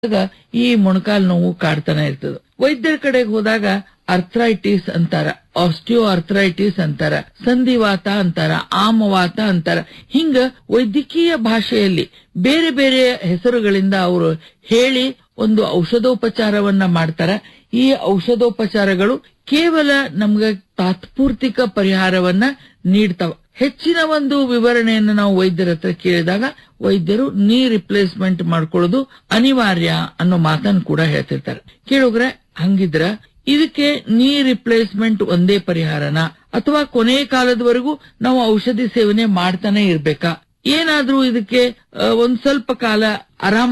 ಆಗ ಈ ಮೊಣಕಾಲ್ ನೋವು ಕಾಡ್ತಾನೆ ಇರ್ತದ ವೈದ್ಯರ ಕಡೆಗೆ ಹೋದಾಗ ಅರ್ಥ್ರೈಟಿಸ್ ಅಂತಾರ ಆಸ್ಟಿಯೋ ಅರ್ಥ್ರೈಟಿಸ್ ಅಂತಾರ ಸಂಧಿವಾತ ಅಂತಾರ ಆಮವಾತ ಅಂತಾರ ಹಿಂಗ ವೈದ್ಯಕೀಯ ಭಾಷೆಯಲ್ಲಿ ಬೇರೆ ಬೇರೆ ಹೆಸರುಗಳಿಂದ ಅವರು ಹೇಳಿ ಒಂದು ಔಷಧೋಪಚಾರವನ್ನ ಮಾಡ್ತಾರ ಈ ಔಷಧೋಪಚಾರಗಳು ಕೇವಲ ನಮ್ಗ ತಾತ್ಪೂರ್ತಿಕ ಪರಿಹಾರವನ್ನ ನೀಡ್ತಾವ ಹೆಚ್ಚಿನ ಒಂದು ವಿವರಣೆಯನ್ನು ನಾವು ವೈದ್ಯರ ಹತ್ರ ಕೇಳಿದಾಗ ವೈದ್ಯರು ನೀ ರಿಪ್ಲೇಸ್ಮೆಂಟ್ ಮಾಡ್ಕೊಳ್ಳೋದು ಅನಿವಾರ್ಯ ಅನ್ನೋ ಮಾತನ್ನು ಕೂಡ ಹೇಳ್ತಿರ್ತಾರೆ ಕೇಳುಗ್ರೆ ಹಂಗಿದ್ರ ಇದಕ್ಕೆ ನೀ ರಿಪ್ಲೇಸ್ಮೆಂಟ್ ಒಂದೇ ಪರಿಹಾರನ ಅಥವಾ ಕೊನೆ ಕಾಲದವರೆಗೂ ನಾವು ಔಷಧಿ ಸೇವನೆ ಮಾಡ್ತಾನೆ ಇರ್ಬೇಕಾ ಏನಾದ್ರೂ ಇದಕ್ಕೆ ಆ, ಒಂದ್ ಸ್ವಲ್ಪ ಕಾಲ ಆರಾಮ